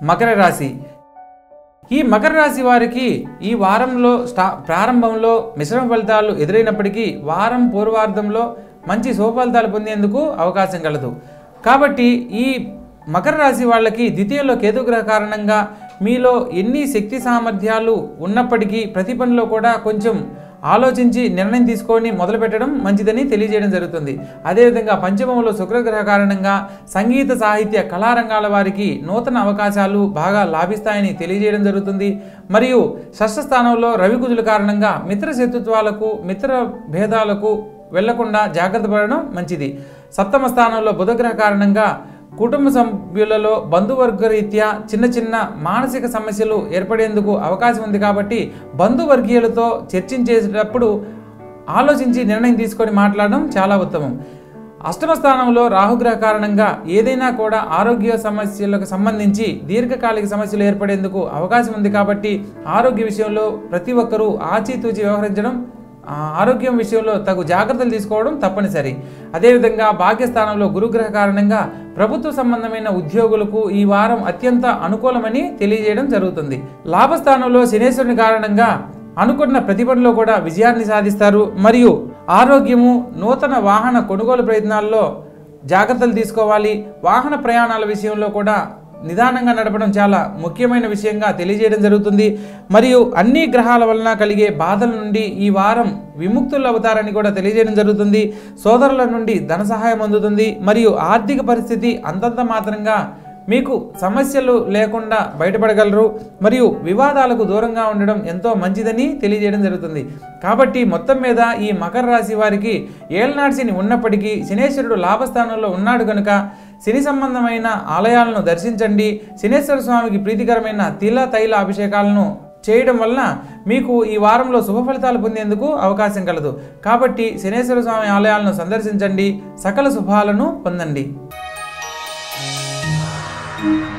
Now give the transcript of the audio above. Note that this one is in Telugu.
మకర రాశి ఈ మకర రాశి వారికి ఈ వారంలో స్టా ప్రారంభంలో మిశ్రమ ఫలితాలు ఎదురైనప్పటికీ వారం పూర్వార్ధంలో మంచి శుభఫలితాలు పొందేందుకు అవకాశం కలదు కాబట్టి ఈ మకర రాశి వాళ్ళకి ద్వితీయంలో కేతుగ్రహ కారణంగా మీలో ఎన్ని శక్తి సామర్థ్యాలు ఉన్నప్పటికీ ప్రతి పనిలో కూడా కొంచెం ఆలోచించి నిర్ణయం తీసుకొని మొదలు పెట్టడం మంచిదని తెలియజేయడం జరుగుతుంది అదేవిధంగా పంచమంలో శుక్రగ్రహ కారణంగా సంగీత సాహిత్య కళారంగాల వారికి నూతన అవకాశాలు బాగా లాభిస్తాయని తెలియజేయడం జరుగుతుంది మరియు షష్ఠ స్థానంలో రవికుజుల కారణంగా మిత్ర శత్రుత్వాలకు మిత్ర భేదాలకు వెళ్లకుండా జాగ్రత్త పడడం మంచిది సప్తమ స్థానంలో బుధగ్రహ కారణంగా కుటుంబ సభ్యులలో బంధువర్గరీత్యా చిన్న చిన్న మానసిక సమస్యలు ఏర్పడేందుకు అవకాశం ఉంది కాబట్టి బంధువర్గీయులతో చర్చించేటప్పుడు ఆలోచించి నిర్ణయం తీసుకొని మాట్లాడడం చాలా ఉత్తమం అష్టమ స్థానంలో రాహుగ్రహ కారణంగా ఏదైనా కూడా ఆరోగ్య సమస్యలకు సంబంధించి దీర్ఘకాలిక సమస్యలు ఏర్పడేందుకు అవకాశం ఉంది కాబట్టి ఆరోగ్య విషయంలో ప్రతి ఒక్కరూ ఆచితూచి వ్యవహరించడం ఆ, ఆరోగ్యం విషయంలో తగు జాగ్రత్తలు తీసుకోవడం తప్పనిసరి అదేవిధంగా భాగ్యస్థానంలో గురుగ్రహ కారణంగా ప్రభుత్వ సంబంధమైన ఉద్యోగులకు ఈ వారం అత్యంత అనుకూలమని తెలియజేయడం జరుగుతుంది లాభస్థానంలో శనేశ్వరుని కారణంగా అనుకున్న ప్రతిభలో కూడా విజయాన్ని సాధిస్తారు మరియు ఆరోగ్యము నూతన వాహన కొనుగోలు ప్రయత్నాల్లో జాగ్రత్తలు తీసుకోవాలి వాహన ప్రయాణాల విషయంలో కూడా నిదానంగా నడపడం చాలా ముఖ్యమైన విషయంగా తెలియజేయడం జరుగుతుంది మరియు అన్ని గ్రహాల వలన కలిగే బాధల నుండి ఈ వారం విముక్తులు అవుతారని కూడా తెలియజేయడం జరుగుతుంది సోదరుల నుండి ధన సహాయం అందుతుంది మరియు ఆర్థిక పరిస్థితి అంతంత మాత్రంగా మీకు సమస్యలు లేకుండా బయటపడగలరు మరియు వివాదాలకు దూరంగా ఉండడం ఎంతో మంచిదని తెలియజేయడం జరుగుతుంది కాబట్టి మొత్తం మీద ఈ మకర రాశి వారికి ఏళ్ళనాటి శని ఉన్నప్పటికీ శనేశ్వరుడు లాభస్థానంలో ఉన్నాడు కనుక శని సంబంధమైన ఆలయాలను దర్శించండి శనేశ్వర స్వామికి ప్రీతికరమైన తిల తైల అభిషేకాలను చేయడం వలన మీకు ఈ వారంలో శుభ ఫలితాలు పొందేందుకు అవకాశం కలదు కాబట్టి శనేశ్వర స్వామి ఆలయాలను సందర్శించండి సకల శుభాలను పొందండి